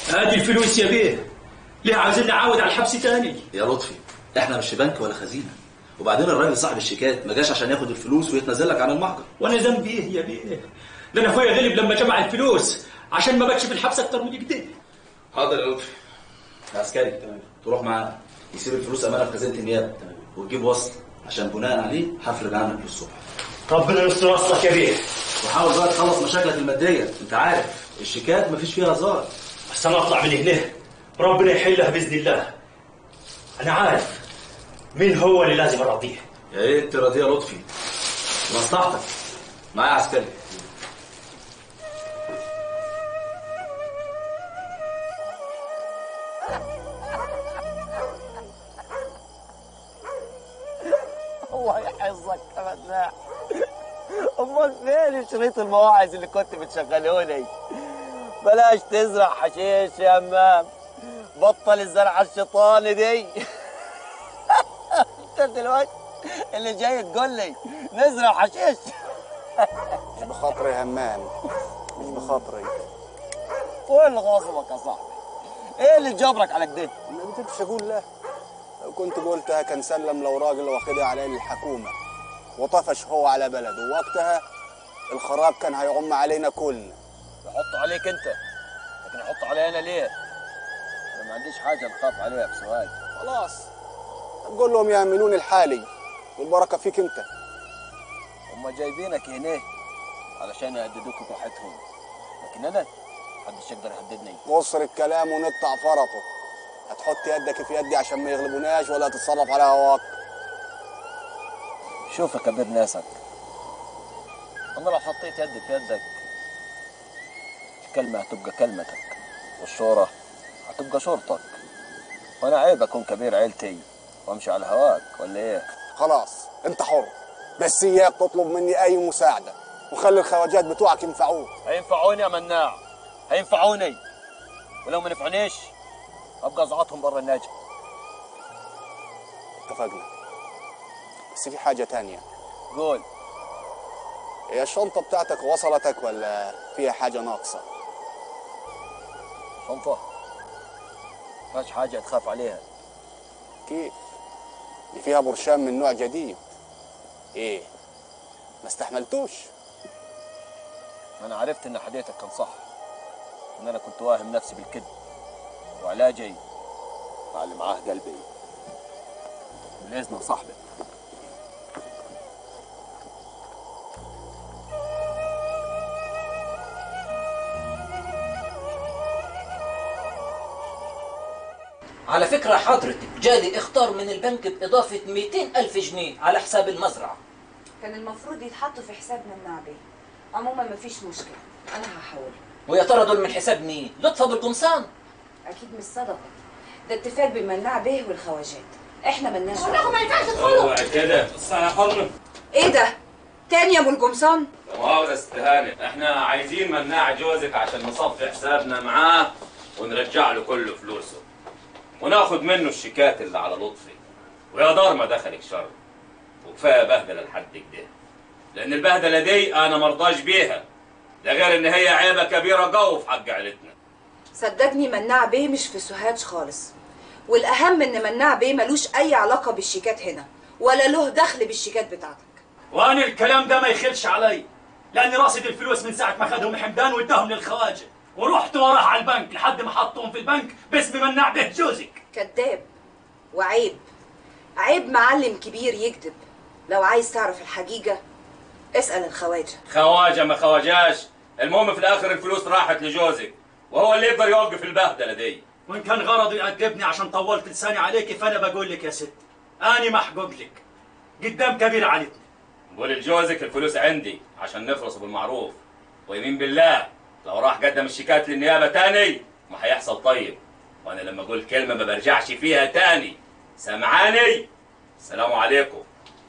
هذه الفلوس يا بيه ليه عاوزين نعاود على الحبس تاني يا لطفي احنا مش بنك ولا خزينه وبعدين الراجل صاحب الشيكات ما جاش عشان ياخد الفلوس ويتنازل لك عن المحضر وانا ذنبي ايه يا بيه ده انا اخويا غلب لما جمع الفلوس عشان ما بكش في الحبس اكتر من كده حاضر يا لطفي عسكري تمام تروح معاه يسيب الفلوس امانه في خزينه النيابه تمام وتجيب وصل عشان بناء عليه هفرج عنك للصبح ربنا يستر وصلك يا بيه وحاول بقى تخلص مشاكلك الماديه انت عارف الشيكات مفيش فيها هزار بس انا اطلع من هنا ربنا يحلها باذن الله انا عارف مين هو اللي لازم اراضيه يا ريت تراضيه يا لطفي مصلحتك معايا عسكري الله يحفظك يا مناع امال فين شريط المواعظ اللي كنت بتشغلوني بلاش تزرع حشيش يا امام بطل الزرعه الشيطاني دي انت دلوقتي اللي جاي تقول لي نزرع حشيش مش بخاطري يا همام مش بخاطري وايه اللي غاصبك يا صاحبي ايه اللي جبرك على كده ما قدرتش اقول لا لو كنت قلتها كان سلم لو راجل واخدها عليه الحكومه وطفش هو على بلده وقتها الخراب كان هيعم علينا كلنا يحط عليك انت لكن يحط علي انا ليه؟ انا ما عنديش حاجه نخاف عليها بسواق خلاص نقول لهم يعملون الحالي والبركه فيك انت هم جايبينك هنا علشان يهددوك براحتهم لكن انا محدش يقدر يهددني قصر الكلام ونقطع فرطه هتحط يدك في يدي عشان ما يغلبوناش ولا تتصرف على هواك شوف يا كبير ناسك انا لو حطيت يدي في يدك الكلمة هتبقى كلمتك والشورة هتبقى شورتك وانا عيب اكون كبير عيلتي وامشي على هواك ولا ايه؟ خلاص انت حر بس اياك تطلب مني اي مساعده وخلي الخواجات بتوعك ينفعوك هينفعوني يا مناع هينفعوني ولو ما نفعنيش ابقى ازعطهم برا الناجي اتفقنا بس في حاجه تانية قول هي الشنطه بتاعتك وصلتك ولا فيها حاجه ناقصه شنطة ماش حاجة تخاف عليها كيف دي فيها برشام من نوع جديد ايه ما استحملتوش انا عرفت ان حديثك كان صح ان انا كنت واهم نفسي بالكذب وعلاجي مع اللي معاه قلبي بالاذن يا صاحبي على فكرة حضرتك جالي اختار من البنك بإضافة 200 ألف جنيه على حساب المزرعة كان المفروض يتحطوا في حسابنا النعبي عموما مفيش مشكلة أنا هحاول ويا ترى دول من حساب مين؟ لطفة بالقمصان أكيد مش صدقة ده اتفاق بين النعبي والخواجات احنا ملناش انكم ما ينفعش تدخلوا اوعى كده بص يا حرمة ايه ده؟ تاني يا ابو القمصان؟ مؤاخذة استهانة احنا عايزين مناع جوزك عشان نصفي حسابنا معاه ونرجع له كل فلوسه وناخد منه الشيكات اللي على لطفي ويا دار ما دخلك شر وكفايه بهدله لحد كده لان البهدله دي انا مرضاش بيها ده غير ان هي عيبه كبيره جو في حق عيلتنا صدقني مناع بيه مش في سوهاج خالص والأهم إن مناع بيه ملوش أي علاقة بالشيكات هنا ولا له دخل بالشيكات بتاعتك وانا الكلام ده ما يخلش علي لاني راصد الفلوس من ساعه ما خدهم حمدان واداهم للخواجه ورحت وراه على البنك لحد ما حطهم في البنك باسم مناع به جوزك كذاب وعيب عيب معلم كبير يكذب لو عايز تعرف الحقيقة اسأل الخواجة خواجه ما خواجاش المهم في الاخر الفلوس راحت لجوزك وهو اللي يقدر يوقف البهدله دي وان كان غرضي يعجبني عشان طولت لساني عليك فانا بقول لك يا ست اني محقوق لك قدام كبير عائلتنا قول لجوزك الفلوس عندي عشان نخلص بالمعروف ويمين بالله لو راح قدم الشيكات للنيابه تاني ما هيحصل طيب وانا لما اقول كلمه ما برجعش فيها تاني سامعاني السلام عليكم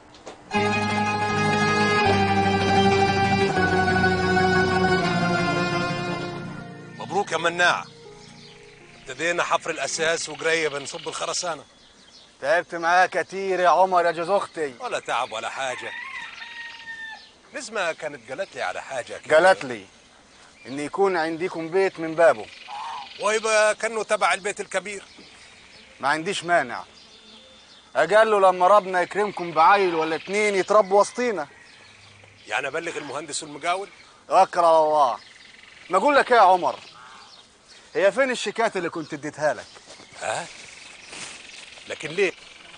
مبروك يا مناع ابتدينا حفر الاساس وقريب نصب الخرسانه تعبت معاك كتير يا عمر يا جوز اختي ولا تعب ولا حاجه نسمة كانت قالت لي على حاجه كده. قالت لي ان يكون عندكم بيت من بابه ويبقى كانه تبع البيت الكبير ما عنديش مانع اقل له لما ربنا يكرمكم بعيل ولا اتنين يتربوا وسطينا يعني ابلغ المهندس والمقاول توكل على الله ما اقول لك ايه يا عمر هي فين الشيكات اللي كنت اديتها لك ها لكن ليه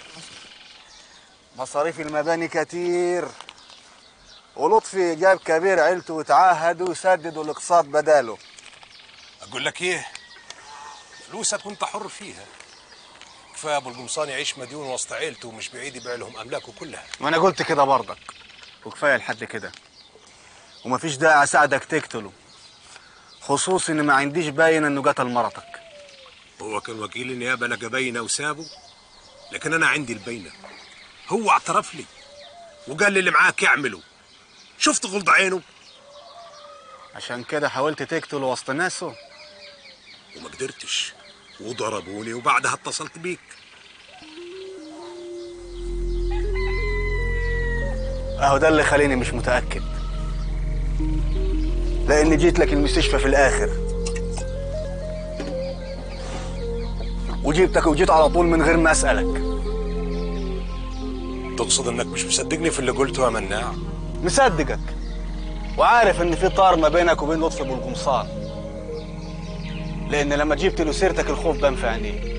مصاريف المباني كتير ولطفي جاب كبير عيلته وتعاهدوا يسددوا الاقساط بداله اقول لك ايه فلوسك وانت حر فيها كفايه ابو القمصان يعيش مديون وسط عيلته ومش بعيد يبيع لهم املاكه كلها ما انا قلت كده برضك وكفايه لحد كده ومفيش داعي اساعدك تقتله خصوصي ان ما عنديش باين انه قتل مرتك هو كان وكيل النيابه لقى باينه وسابه لكن انا عندي البينه هو اعترف لي وقال لي اللي معاك اعمله شفت غلط عينه عشان كده حاولت تقتله وسط ناسه وما قدرتش وضربوني وبعدها اتصلت بيك اهو ده اللي خليني مش متاكد لاني جيت لك المستشفى في الاخر وجبتك وجيت على طول من غير ما اسالك تقصد انك مش مصدقني في اللي قلته يا مناع مصدقك وعارف ان في طار ما بينك وبين لطفي ابو القمصان لان لما جبت له سيرتك الخوف بان في عينيه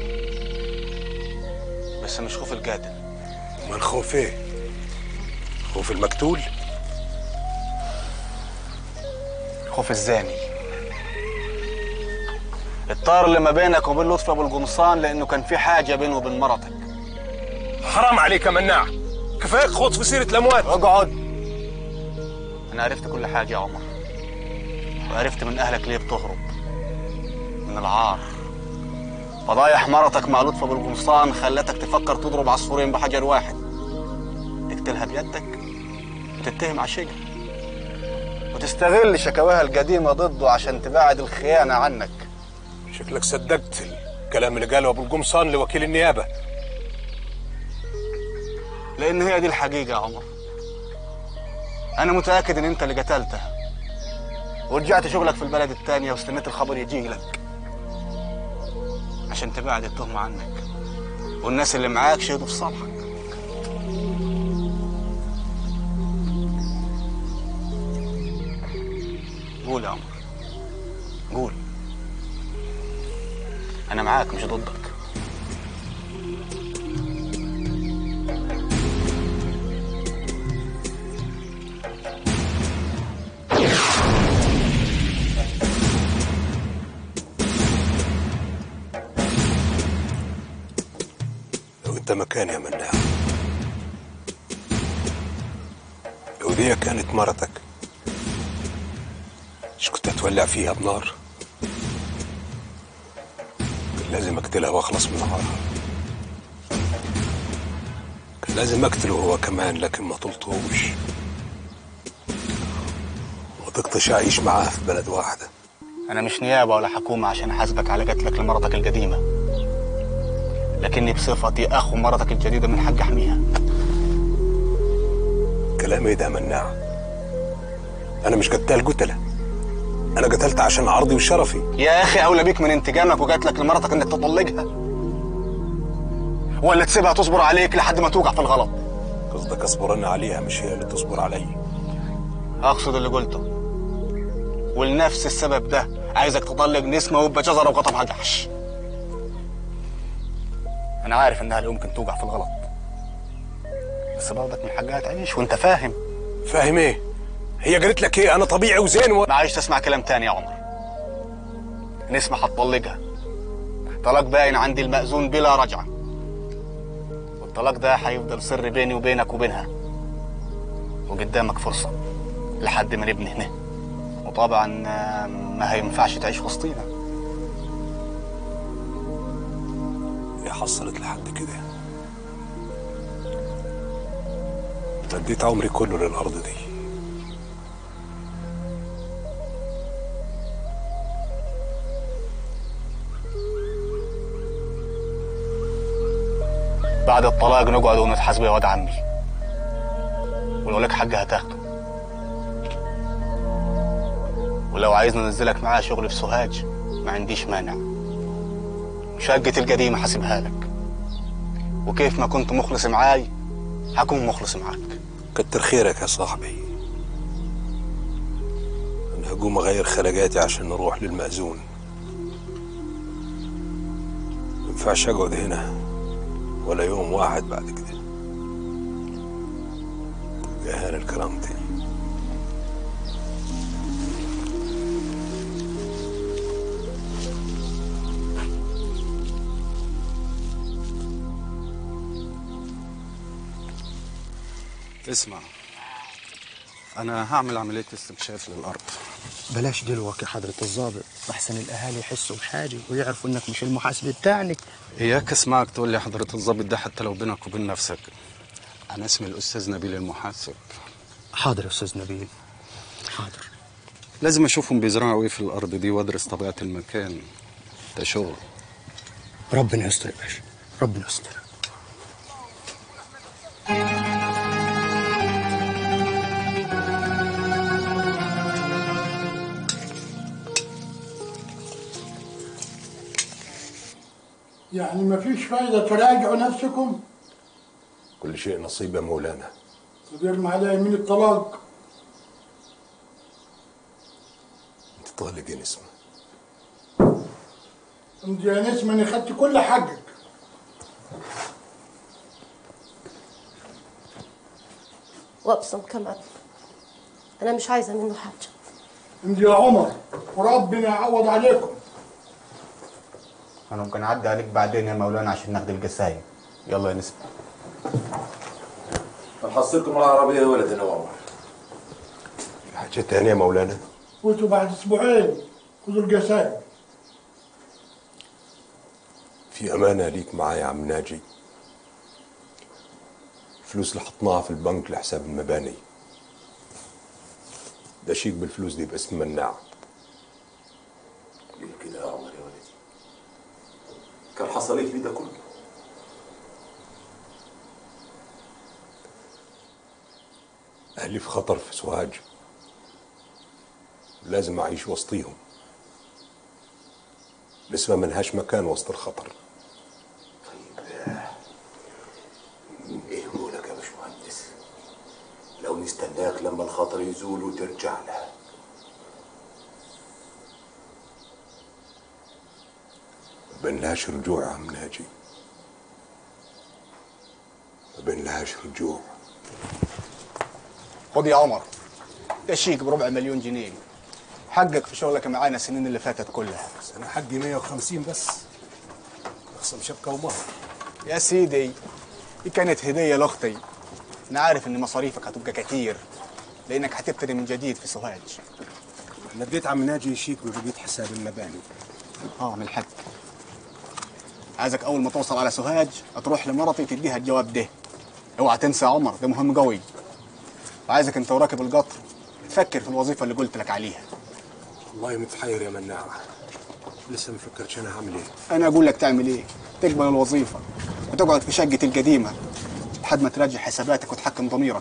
بس مش خوف القاتل امال خوف ايه خوف المقتول خوف الزاني الطار اللي ما بينك وبين لطفي ابو القمصان لانه كان في حاجه بينه وبين مرتك حرام عليك يا مناع كفاية خوض في سيرة الأموات اقعد انا عرفت كل حاجه يا عمر وعرفت من اهلك ليه بتهرب من العار فضايح مرتك مع لطفي ابو القمصان خلتك تفكر تضرب عصفورين بحجر واحد تقتلها بيدك وتتهم عشيقها وتستغل شكواها القديمه ضده عشان تبعد الخيانه عنك شكلك صدقت الكلام اللي قاله أبو القمصان لوكيل النيابة لان هي دي الحقيقه يا عمر انا متاكد ان انت اللي قتلتها ورجعت شغلك في البلد التانية واستنيت الخبر يجي لك عشان تبعد التهمة عنك والناس اللي معاك شهدوا في صالحك قول يا عمر قول انا معاك مش ضدك لو أنت مكاني يا مناع لو دي كانت مرتك مش كنت هتولع فيها بنار كان لازم اقتلها واخلص من نهارها كان لازم اقتله هو كمان لكن ما طلتهوش وضقتش اعيش معاه في بلد واحده أنا مش نيابة ولا حكومة عشان أحاسبك على قتلك لمرتك القديمة لكني بصفتي أخو مرتك الجديدة من حق أحميها كلام ايه ده يا مناع انا مش قتال قتله انا قتلت عشان عرضي وشرفي يا أخي أولى بيك من انتقامك وقتلك لمرتك إنك تطلقها ولا تسيبها تصبر عليك لحد ما توقع في الغلط قصدك اصبر انا عليها مش هي اللي تصبر علي أقصد اللي قلته ولنفس السبب ده عايزك تطلق نسمة ويبقى جزرة وقطعها جحش أنا عارف إنها لا يمكن توقع في الغلط بس برضك من حقها تعيش وأنت فاهم فاهم ايه هي قالت لك ايه انا طبيعي وزين و... ما عايش تسمع كلام تاني يا عمر نسمة هتطلقها طلاق باين عندي المأذون بلا رجعة والطلاق ده هيفضل سر بيني وبينك وبينها وقدامك فرصة لحد ما نبني هنا وطبعا آه، ما هينفعش تعيش وسطينا هي حصلت لحد كده اديت عمري كله للارض دي بعد الطلاق نقعد ونتحاسب يا واد عمي ولو لك حاجة هتاخده ولو عايز ننزلك معايا شغل في سوهاج ما عنديش مانع شقتي القديمة حسيبها لك وكيف ما كنت مخلص معاي هكون مخلص معاك كتر خيرك يا صاحبي انا هقوم اغير خلقاتي عشان نروح للمأذون ينفعش اقعد هنا ولا يوم واحد بعد كده تبقى اهانة لكرامتي اسمع انا هعمل عملية استكشاف للارض بلاش دلوقتي يا حضرة الضابط أحسن الأهالي يحسوا بحاجة ويعرفوا إنك مش المحاسب بتاعنا اياك اسمعك تقول لي حضرة الضابط ده حتى لو بينك وبين نفسك انا اسمي الاستاذ نبيل المحاسب حاضر يا أستاذ نبيل حاضر لازم اشوفهم بيزرعوا ايه في الارض دي وادرس طبيعة المكان ده شغل ربنا يستر يا باشا ربنا يستر يعني ما فيش فايدة تراجعوا نفسكم كل شيء نصيب يا مولانا تدير على يمين الطلاق انت طالقين اسمه انت يا نسمة انا خدت كل حقك وابصم كمان انا مش عايزه منه حاجه انت يا عمر وربنا يعوض عليكم انا ممكن اعدي عليك بعدين يا مولانا عشان ناخد الجسايم يلا يا نسمة هنحصلكم العربية يا ولد انا وعمر في حاجة تانية يا مولانا وانتوا بعد اسبوعين خذوا الجسائم في أمانة ليك معايا يا عم ناجي فلوس اللي حطناها في البنك لحساب المباني ده شيك بالفلوس دي باسم مناع ليه كده يا عمر يا ولدي كان حصل لك ده كله أهلي في خطر في سوهاج لازم أعيش وسطيهم نسمة ملهاش مكان وسط الخطر ايه قولك يا باشمهندس لو نستناك لما الخطر يزول وترجع لها ما بينلهاش رجوع يا عم ناجي ما بينلهاش رجوع خد يا عمر ده شيك بربع مليون جنيه حقك في شغلك معانا السنين اللي فاتت كلها بس أنا حقي 150 بس أخصم شبكة ومهر يا سيدي دي كانت هدية لأختي أنا عارف إن مصاريفك هتبقى كتير لأنك هتبتدي من جديد في سوهاج أنا اديت عم ناجي شيك ببقية حساب المباني اه من الحق عايزك أول ما توصل على سوهاج تروح لمرتي تديها الجواب ده اوعى تنسى يا عمر ده مهم قوي وعايزك انت وراكب القطر تفكر في الوظيفة اللي قلت لك عليها والله متحير يا مناع لسه ما فكرتش أنا هعمل إيه أنا أقول لك تعمل إيه تقبل الوظيفة وتقعد في شقتي القديمة لحد ما تراجع حساباتك وتحكم ضميرك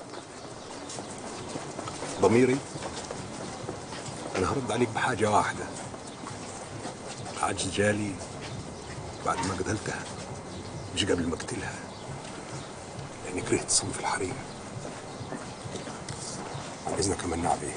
ضميري أنا هرد عليك بحاجة واحدة العجز جالي بعد ما قتلتها مش قبل ما اقتلها لأني كرهت صنف الحريم عن إذنك يا مناع بيه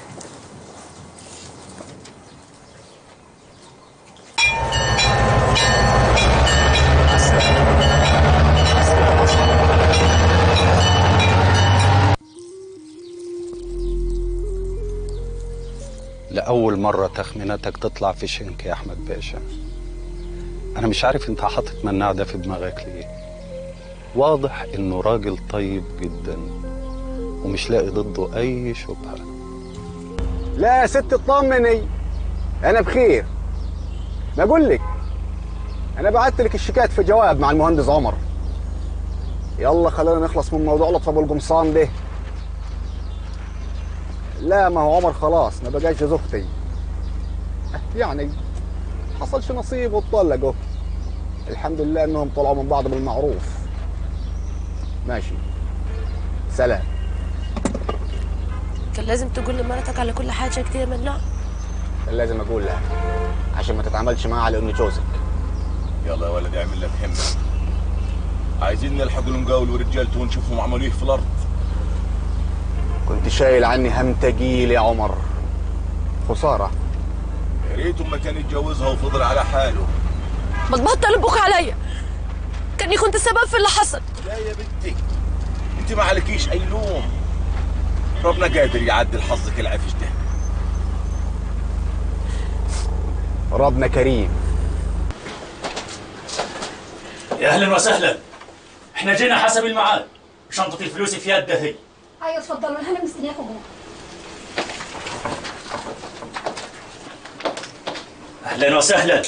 لأول مرة تخميناتك تطلع في شنك يا أحمد باشا أنا مش عارف أنت حاطط مناع ده في دماغك ليه واضح إنه راجل طيب جدا ومش لاقي ضده أي شبهة لا يا ست اطمني انا بخير ما اقول لك انا بعت لك الشيكات في جواب مع المهندس عمر يلا خلينا نخلص من موضوع لطف ابو القمصان ده لا ما هو عمر خلاص ما بقاش جوز اختي يعني حصلش نصيب واتطلقوا الحمد لله انهم طلعوا من بعض بالمعروف ماشي سلام كان لازم تقول لمرتك على كل حاجه كتير يا مناع كان لازم اقول لها عشان ما تتعاملش معاها على انه جوزك يلا يا ولد اعمل لك همه عايزين نلحق المقاول ورجالته ونشوفهم عملوا ايه في الارض كنت شايل عني هم تقيل يا عمر خسارة يا ريت ما كان يتجوزها وفضل على حاله ما تبطل تبوك عليا كاني كنت السبب في اللي حصل لا يا بنتي انت ما عليكيش اي لوم ربنا قادر يعدل حظك العفش ده ربنا كريم يا اهلا وسهلا احنا جينا حسب الميعاد شنطة الفلوس في يده هي ايوه اتفضلوا انا مستنياكم جوه اهلا وسهلا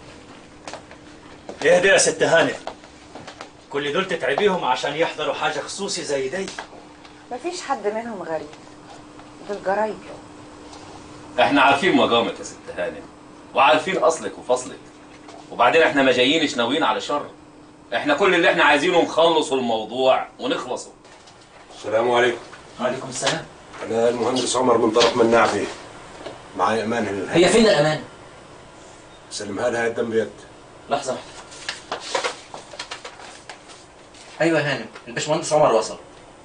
اهدى يا ست هانئ كل دول تتعبيهم عشان يحضروا حاجة خصوصي زي دي مفيش حد منهم غريب دول جرايد احنا عارفين مقامك يا ست هانم وعارفين اصلك وفصلك وبعدين احنا ما جايينش ناويين على شر احنا كل اللي احنا عايزينه نخلصوا الموضوع ونخلصوا السلام عليكم وعليكم السلام انا المهندس عمر من طرف مناع بيه معايا امان هنا هي فين الأمان؟ سلمها لها الدم بيد لحظة واحدة أيوة يا هانم الباشمهندس عمر وصل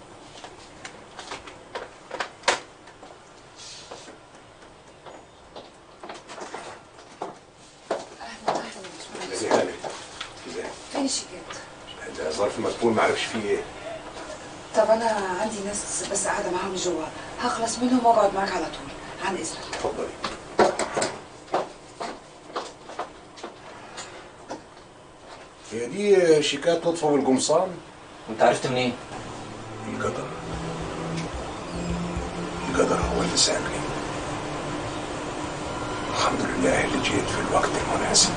ازاي هاني ازاي فين الشيكات ده ظرف مقفول ما اعرفش فيه ايه طب انا عندي ناس بس قاعده معاهم جوا هخلص منهم واقعد معاك على طول عن اذنك اتفضلي هي دي شيكات لطفة والقمصان وانت عرفت منين؟ القدر القدر هو اللي ساقني الحمد لله اللي جيت في الوقت المناسب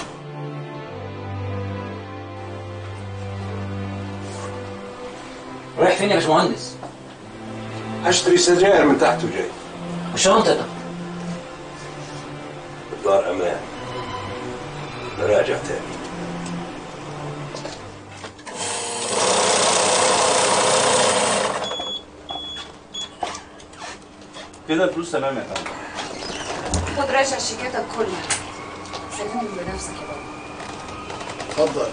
رايح فين يا باشمهندس؟ اشتري سجاير من تحت وجاي وشنطتك الدار امان نراجع تاني كده الفلوس تمام يا فندم خد راجع شيكاتك كلها سلمهم بنفسك يا بابا اتفضل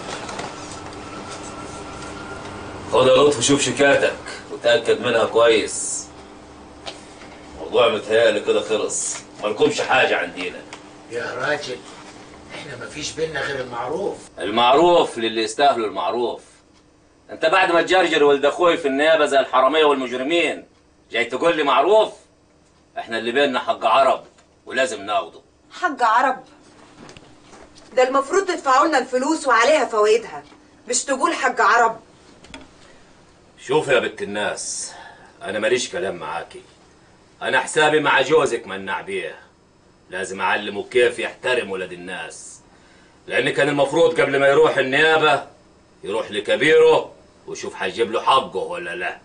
خد يا لطفي شوف شيكاتك وتأكد منها كويس الموضوع متهيألي كده خلص مالكمش حاجة عندينا يا راجل احنا مفيش بينا غير المعروف المعروف للي يستاهلوا المعروف انت بعد ما تجرجر ولد اخوي في النيابه زي الحراميه والمجرمين جاي تقول لي معروف احنا اللي بيننا حق عرب ولازم ناخده حاج عرب ده المفروض تدفعوا لنا الفلوس وعليها فوائدها مش تقول حاج عرب شوف يا بنت الناس انا ماليش كلام معاكي انا حسابي مع جوزك منع بيه لازم اعلمه كيف يحترم ولاد الناس لان كان المفروض قبل ما يروح النيابه يروح لكبيره ويشوف هيجيب له حقه ولا لا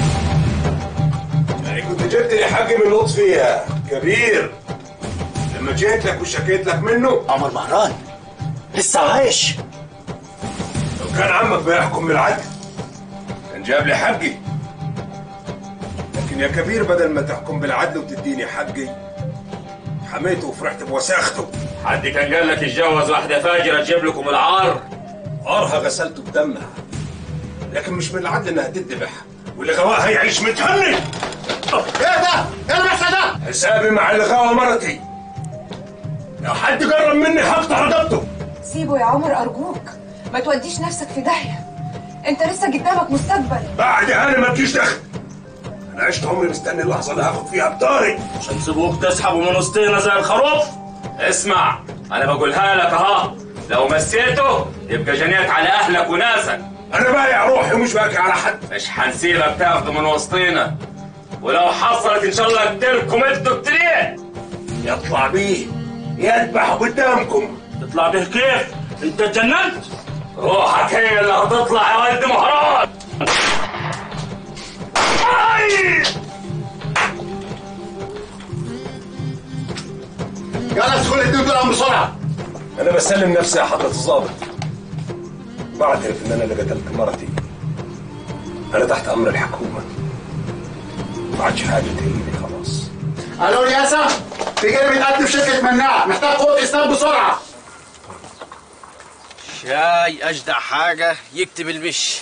يعني كنت جبت لي حقي من لطفي يا كبير لما جيت لك وشكيت لك منه عمر مهران لسه عايش لو كان عمك بيحكم بالعدل كان جاب لي حقي لكن يا كبير بدل ما تحكم بالعدل وتديني حقي حميته وفرحت بوساخته حد كان قال لك اتجوز واحده فاجره تجيب لكم العار عارها غسلته بدمها لكن مش من العدل انها تذبح واللي غواها يعيش متهني ايه ده؟ ايه اللي بيحصل ده؟ حسابي مع اللي غوى مرتي لو حد قرب مني هقطع رقبته سيبه يا عمر ارجوك ما توديش نفسك في داهيه انت لسه قدامك مستقبل بعد انا مالكيش دخل انا عشت عمري مستني اللحظه اللي هاخد فيها بطاري عشان تسيبوك تسحبوا من وسطينا زي الخروف اسمع انا بقولها لك اهو لو مسيته يبقى جنيت على اهلك وناسك انا بايع روحي ومش باكي على حد مش هنسيبك تاخده من وسطينا ولو حصلت ان شاء الله قتلكم انتوا التنين يطلع بيه يذبح قدامكم تطلع به كيف؟ انت اتجننت؟ روحك هي اللي هتطلع يا ولد مهران يلا ادخل الاتنين دول بسرعه انا بسلم نفسي يا حضره الضابط بعترف ان انا اللي قتلت مرتي انا تحت امر الحكومه ما عادش حاجه تهمني خلاص الو رياسه في جانب بيتقدم شركه مناع محتاج قوه اسناد بسرعه شاي اجدع حاجه يكتب المش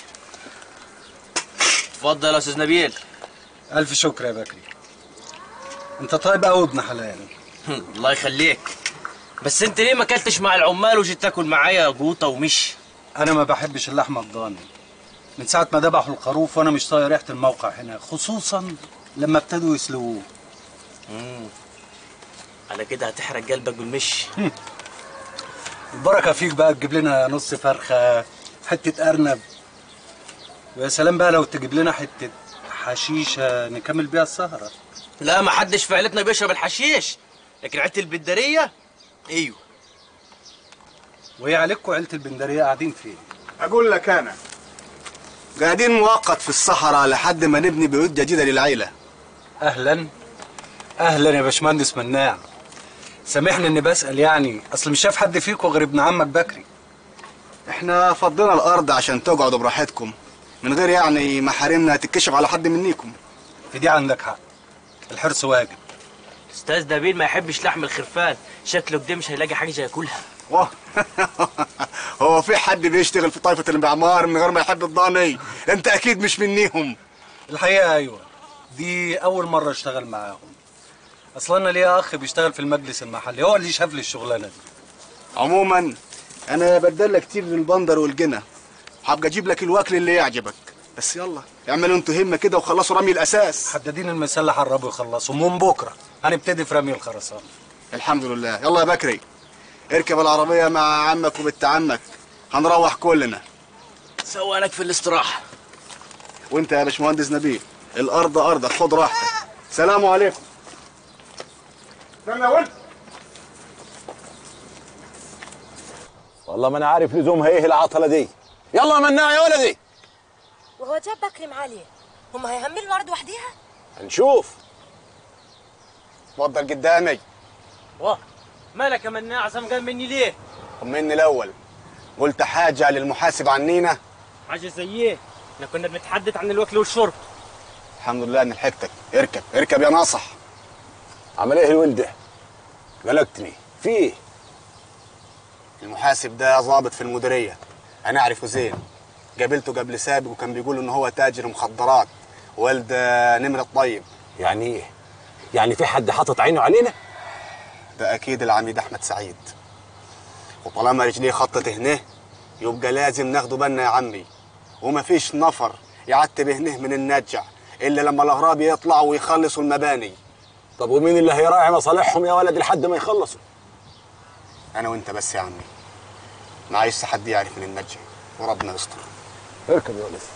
اتفضل يا استاذ نبيل الف شكر يا بكري انت طيب قوي ابن حلال الله يخليك بس انت ليه ما اكلتش مع العمال وجيت تاكل معايا جوطه ومش انا ما بحبش اللحمه الضاني من ساعه ما ذبحوا الخروف وانا مش طايق ريحه الموقع هنا خصوصا لما ابتدوا يسلووه مم. على كده هتحرق قلبك بالمش البركه فيك بقى تجيب لنا نص فرخه حته ارنب ويا سلام بقى لو تجيب لنا حته حشيشه نكمل بيها السهره لا ما حدش في عيلتنا بيشرب الحشيش لكن عيله البدريه ايوه وهي عليكم عيله البندريه قاعدين فين اقول لك انا قاعدين مؤقت في الصحراء لحد ما نبني بيوت جديده للعيله اهلا اهلا يا باشمهندس مناع سامحني اني بسال يعني اصل مش شايف حد فيكم غير ابن عمك بكري احنا فضينا الارض عشان تقعدوا براحتكم من غير يعني محارمنا تتكشف على حد منيكم في دي عندك حق الحرص واجب استاذ نبيل ما يحبش لحم الخرفان شكله كده مش هيلاقي حاجه ياكلها واه هو في حد بيشتغل في طائفه المعمار من غير ما يحب الضاني انت اكيد مش منيهم الحقيقه ايوه دي اول مره اشتغل معاهم اصل انا ليا اخ بيشتغل في المجلس المحلي هو اللي شاف لي الشغلانه دي عموما انا بدل كتير للبندر والجنة هبقى اجيب لك الوكل اللي يعجبك بس يلا اعملوا انتوا همه كده وخلصوا رمي الاساس حدادين المسله قربوا يخلصوا من بكره هنبتدي في رمي الخرسانه الحمد لله يلا يا بكري اركب العربيه مع عمك وبنت عمك هنروح كلنا سوانك في الاستراحه وانت يا باشمهندس نبيل الارض ارضك خد راحتك سلام عليكم استنى يا ولد والله ما انا عارف لزومها ايه العطله دي يلا يا مناع يا ولدي وهو جاب بكري معاليه هم هيهملوا الارض وحديها هنشوف اتفضل قدامي واه مالك يا مناع زمجان مني ليه طمني الاول قلت حاجه للمحاسب عنينا حاجه زي ايه احنا كنا بنتحدث عن الوكل والشرب الحمد لله اني لحقتك اركب اركب يا ناصح عمل ايه الولد ده قلقتني في ايه المحاسب ده ضابط في المديريه انا اعرفه زين قابلته قبل سابق وكان بيقول ان هو تاجر مخدرات والد نمر الطيب يعني ايه يعني في حد حاطط عينه علينا ده اكيد العميد احمد سعيد وطالما رجليه خطت هنا يبقى لازم ناخده بالنا يا عمي ومفيش نفر يعتب هنا من النجع الا لما الاغراب يطلعوا ويخلصوا المباني طب ومين اللي هيراعي مصالحهم يا ولد لحد ما يخلصوا انا وانت بس يا عمي ما عايز حد يعرف من النجع وربنا يستر اركب يا ولد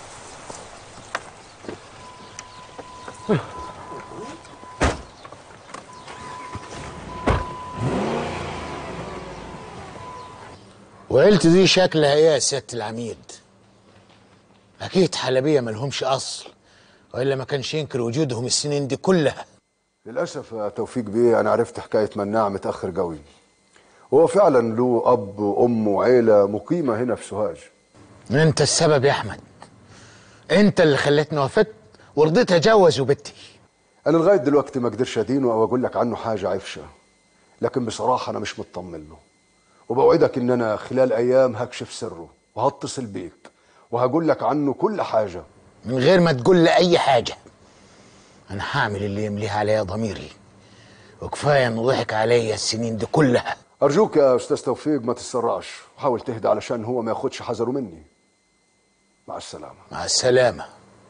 وعيلتي دي شكلها ايه يا سياده العميد اكيد حلبيه ملهمش اصل والا ما كانش ينكر وجودهم السنين دي كلها للأسف يا توفيق بيه أنا عرفت حكاية مناع متأخر قوي هو فعلا له أب وأم وعيلة مقيمة هنا في سوهاج انت السبب يا احمد انت اللي خليتني وافقت ورضيت اجوز وبنتي أنا لغاية دلوقتي ما أقدرش أدينه أو أقول لك عنه حاجة عفشة لكن بصراحة أنا مش مطمن له وبوعدك إن أنا خلال أيام هكشف سره وهتصل بيك وهقول لك عنه كل حاجة من غير ما تقول لي اي حاجه انا هعمل اللي يمليها عليا ضميري وكفايه انه ضحك عليا السنين دي كلها أرجوك يا أستاذ توفيق ما تتسرعش وحاول تهدى علشان هو ما ياخدش حذره مني مع السلامة مع السلامه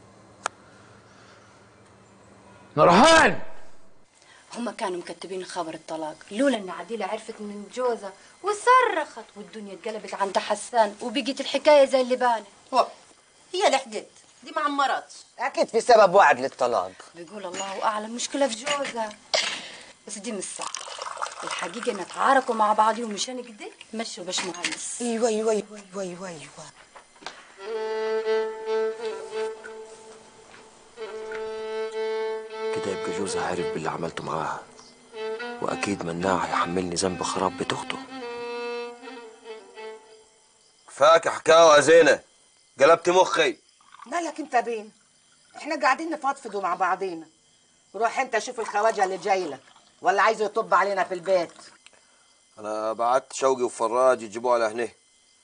نورهان هم كانوا مكتبين خبر الطلاق لولا ان عديله عرفت من جوزها وصرخت والدنيا اتقلبت عند حسان وبقت الحكايه زي اللي بانت هي اللي حكت دي ما عمرتش اكيد في سبب واحد للطلاق بيقول الله اعلم المشكله في جوزها بس دي مش صح الحقيقه ان اتعاركوا مع بعضهم مشان كده مشوا باش مهندس ايوه ايوه ايوه ايوه ايوه كده يبقى جوزها عارف باللي عملته معاها واكيد مناع هيحملني ذنب خراب بيت اخته كفاك حكاوة يا زينة قلبت مخي مالك انت بين احنا قاعدين نفضفضوا مع بعضينا روح انت شوف الخواجه اللي جاي لك ولا عايزه يطب علينا في البيت انا بعت شوقي وفراج يجيبوه على هنا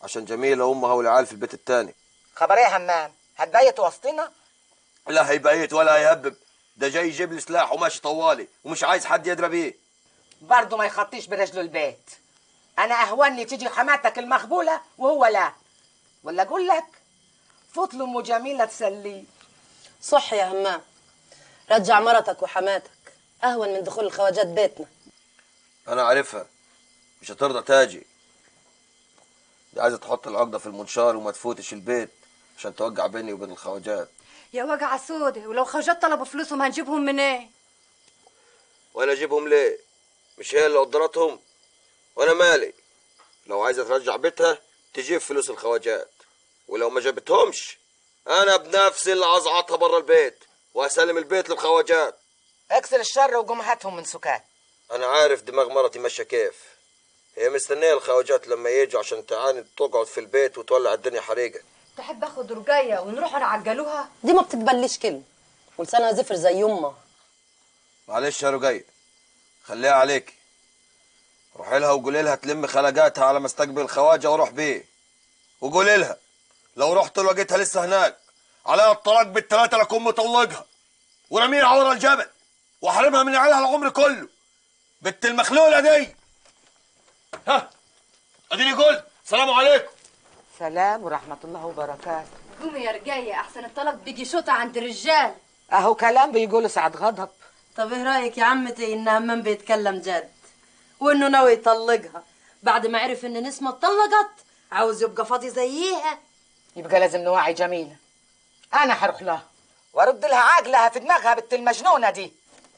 عشان جميله امها والعيال في البيت التاني خبر ايه يا همام هتبيت وسطنا لا هيبيت ولا هيهبب ده جاي يجيب لي سلاح وماشي طوالي ومش عايز حد يدرى بيه برضه ما يخطيش برجله البيت انا اهوني تيجي حماتك المخبوله وهو لا ولا اقول لك فوت له ام جميله تسليه صح يا همام رجع مرتك وحماتك اهون من دخول الخواجات بيتنا انا عارفها مش هترضى تاجي دي عايزه تحط العقده في المنشار وما تفوتش البيت عشان توقع بيني وبين الخواجات يا وجع سودة ولو خرجت طلبوا فلوسهم هنجيبهم منين وانا اجيبهم ليه مش هي اللي قدرتهم وانا مالي لو عايزه ترجع بيتها تجيب فلوس الخواجات ولو ما جابتهمش انا بنفسي اللي ازعطها بره البيت واسلم البيت للخواجات اكسر الشر وقوم هاتهم من سكات انا عارف دماغ مرتي ماشيه كيف هي مستنيه الخواجات لما يجوا عشان تعاند تقعد في البيت وتولع الدنيا حريقه تحب اخد رجايه ونروح نعجلوها دي ما بتتبلش كلمه ولسانها زفر زي يمها معلش يا رجية خليها عليك روحي لها وقولي لها تلم خلقاتها على ما استقبل الخواجه واروح بيه وقولي لها لو رحت لقيتها لسه هناك عليها الطلاق بالثلاثه لكون مطلقها ورميها ورا الجبل واحرمها من عيالها العمر كله بنت المخلوله دي ها اديني قلت سلام عليكم سلام ورحمه الله وبركاته قومي يا رجايه احسن الطلب بيجي شوطه عند الرجال اهو كلام بيقولوا ساعة غضب طب ايه رايك يا عمتي ان همام بيتكلم جد وانه ناوي يطلقها بعد ما عرف ان نسمه اتطلقت عاوز يبقى فاضي زيها يبقى لازم نوعي جميله انا هروح لها وارد لها عقلها في دماغها بنت المجنونه دي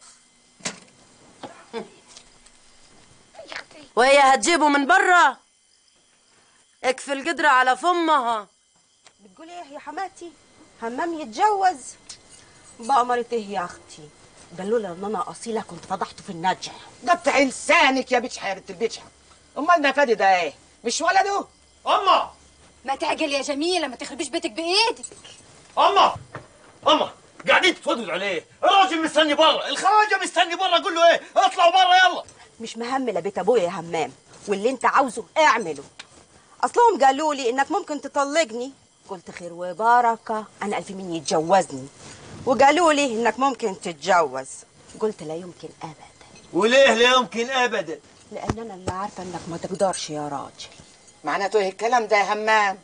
وهي هتجيبه من برا اكفي القدرة على فمها بتقولي ايه يا حماتي همام يتجوز بأمرة ايه يا اختي ده لولا ان انا اصيله كنت فضحته في النجع قطع لسانك يا بيتش يا بنت البيتش امال نفادي ده ايه مش ولده اما ما تعجل يا جميله ما تخربيش بيتك بايدك اما اما قاعدين تتفضلوا عليه الراجل مستني برا الخواجه مستني برا قول له ايه اطلعوا برا يلا مش مهمله بيت ابويا يا همام واللي انت عاوزه اعمله اصلهم قالوا لي انك ممكن تطلقني قلت خير وبركه انا الف مين يتجوزني وقالوا لي انك ممكن تتجوز قلت لا يمكن ابدا وليه لا يمكن ابدا لان انا اللي عارفه انك ما تقدرش يا راجل معناته ايه الكلام ده يا همام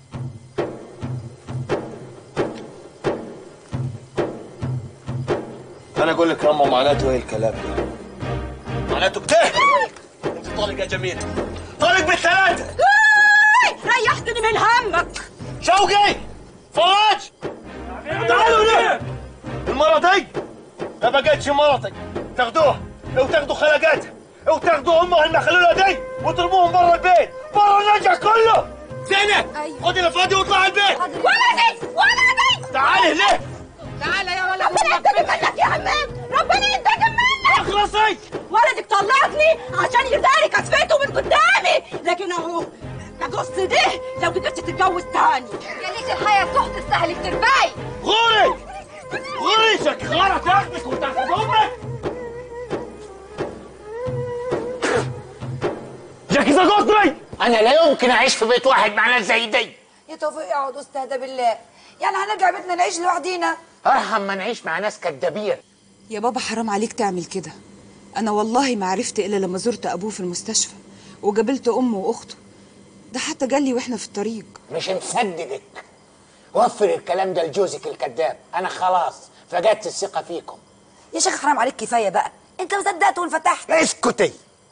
انا اقول لك ياما معناته ايه الكلام ده معناته كده انت طالق يا جميله طالق بالثلاثه ريحتني من همك شوقي فراج تعالوا هنا المرة دي ما بقتش مرتك تاخدوها وتاخدوا خلقاتها وتاخدوا امها المخلوله دي وترموهم برا البيت برا النجع كله زينب خدي الفاضي واطلعي البيت ولدي ولدي تعالي هنا تعالى يا ولد ربنا ينتقم منك يا همام ربنا ينتقم منك اخلصي ولدك طلقني عشان يداري كسفته من قدامي لكن اهو تقص ده لو قدرت تتجوز تاني يا ليت الحياه تحت السهل بترباي غوري غوريشك غارة تاخدك وتاخد امك جاكي زغطري انا لا يمكن اعيش في بيت واحد مع ناس زي دي يا توفيق اقعد استهدى بالله يعني هنرجع بيتنا نعيش لوحدينا ارحم ما نعيش مع ناس كدابين يا بابا حرام عليك تعمل كده انا والله ما عرفت الا لما زرت ابوه في المستشفى وقابلت امه واخته ده حتى جالي واحنا في الطريق مش مصدقك وفر الكلام ده لجوزك الكذاب انا خلاص فقدت الثقه فيكم يا شيخ حرام عليك كفايه بقى انت ما صدقت وانفتحت اسكتي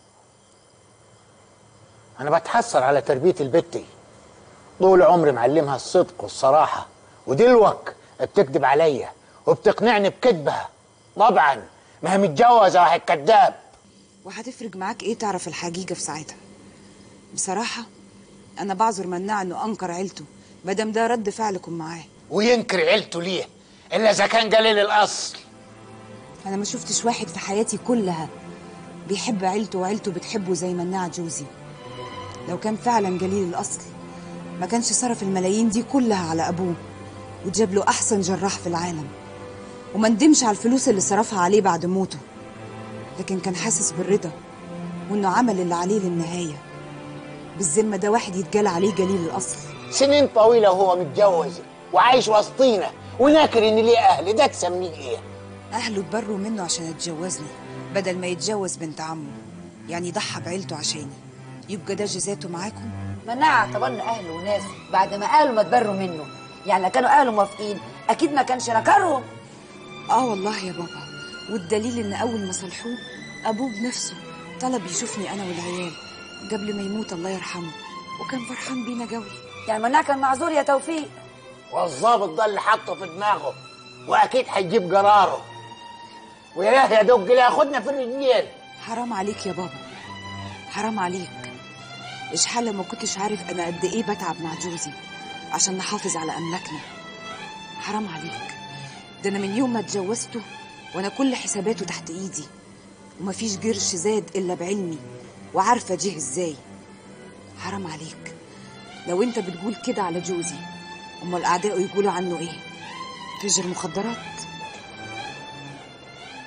انا بتحسر على تربيه البت طول عمري معلمها الصدق والصراحه ودلوك بتكذب عليا وبتقنعني بكذبها طبعا ما هي متجوزه واحد كذاب وهتفرق معاك ايه تعرف الحقيقه في ساعتها بصراحه انا بعذر مناع انه انكر عيلته مادام ده رد فعلكم معاه وينكر عيلته ليه الا اذا كان قليل الاصل انا ما شفتش واحد في حياتي كلها بيحب عيلته وعيلته بتحبه زي مناع جوزي لو كان فعلا جليل الاصل ما كانش صرف الملايين دي كلها على ابوه وجاب له احسن جراح في العالم وما ندمش على الفلوس اللي صرفها عليه بعد موته لكن كان حاسس بالرضا وانه عمل اللي عليه للنهايه بالذمه ده واحد يتجال عليه جليل الاصل سنين طويله وهو متجوز وعايش وسطينا وناكر ان ليه اهل ده تسميه ايه اهله اتبروا منه عشان اتجوزني بدل ما يتجوز بنت عمه يعني ضحى بعيلته عشاني يبقى ده جزاته معاكم مناع اعتبرنا اهله وناسه بعد ما اهله ما تبروا منه يعني لو كانوا اهله موافقين اكيد ما كانش نكرهم اه والله يا بابا والدليل ان اول ما صلحوه ابوه بنفسه طلب يشوفني انا والعيال قبل ما يموت الله يرحمه وكان فرحان بينا قوي يعني مناع كان معذور يا توفيق والظابط ده اللي حاطه في دماغه واكيد هيجيب قراره وياه يا دج لا ياخدنا في الرجلين حرام عليك يا بابا حرام عليك اشحال ما كنتش عارف انا قد ايه بتعب مع جوزي عشان نحافظ على املاكنا حرام عليك ده انا من يوم ما اتجوزته وانا كل حساباته تحت ايدي ومفيش قرش زاد الا بعلمي وعارفه جه ازاي حرام عليك لو انت بتقول كده على جوزي امال اعدائه يقولوا عنه ايه تجر مخدرات